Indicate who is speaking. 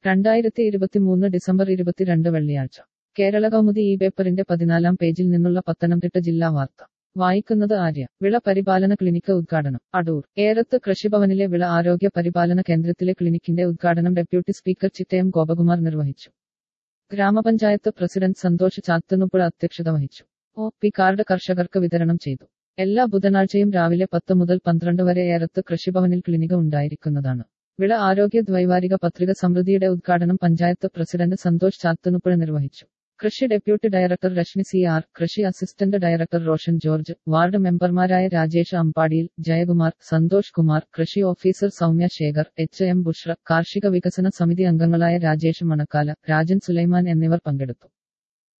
Speaker 1: രണ്ടായിരത്തി ഇരുപത്തിമൂന്ന് ഡിസംബർ ഇരുപത്തിരണ്ട് വെള്ളിയാഴ്ച കേരള കൗമുദി ഈ പേപ്പറിന്റെ പതിനാലാം പേജിൽ നിന്നുള്ള പത്തനംതിട്ട ജില്ലാ വാർത്ത വായിക്കുന്നത് ആര്യ വിള പരിപാലന ക്ലിനിക്ക് ഉദ്ഘാടനം അടൂർ ഏറത്ത് കൃഷിഭവനിലെ വിള ആരോഗ്യ പരിപാലന കേന്ദ്രത്തിലെ ക്ലിനിക്കിന്റെ ഉദ്ഘാടനം ഡെപ്യൂട്ടി സ്പീക്കർ ചിറ്റയം ഗോപകുമാർ നിർവഹിച്ചു ഗ്രാമപഞ്ചായത്ത് പ്രസിഡന്റ് സന്തോഷ് ചാത്തനുപ്പുഴ അധ്യക്ഷത വഹിച്ചു ഒ പി കാർഡ് കർഷകർക്ക് വിതരണം ചെയ്തു എല്ലാ ബുധനാഴ്ചയും രാവിലെ പത്ത് മുതൽ പന്ത്രണ്ട് വരെ ഏറത്ത് കൃഷിഭവനിൽ ക്ലിനിക്ക് ഉണ്ടായിരിക്കുന്നതാണ് വിള ആരോഗ്യ ദ്വൈവാരിക പത്രിക സമൃദ്ധിയുടെ ഉദ്ഘാടനം പഞ്ചായത്ത് പ്രസിഡന്റ് സന്തോഷ് ചാത്തനുപ്പുഴ നിർവഹിച്ചു കൃഷി deputy director Reshmi C R കൃഷി assistant director Roshan George ward മെമ്പർമാരായ രാജേഷ് അമ്പാടിയിൽ ജയകുമാർ സന്തോഷ് കുമാർ കൃഷി officer Soumya Sekhar H M Bushra കാർഷിക വികസന സമിതി അംഗങ്ങളായ രാജേഷ് മണക്കാല രാജൻ സുലൈമാൻ എന്നിവർ പങ്കെടുത്തു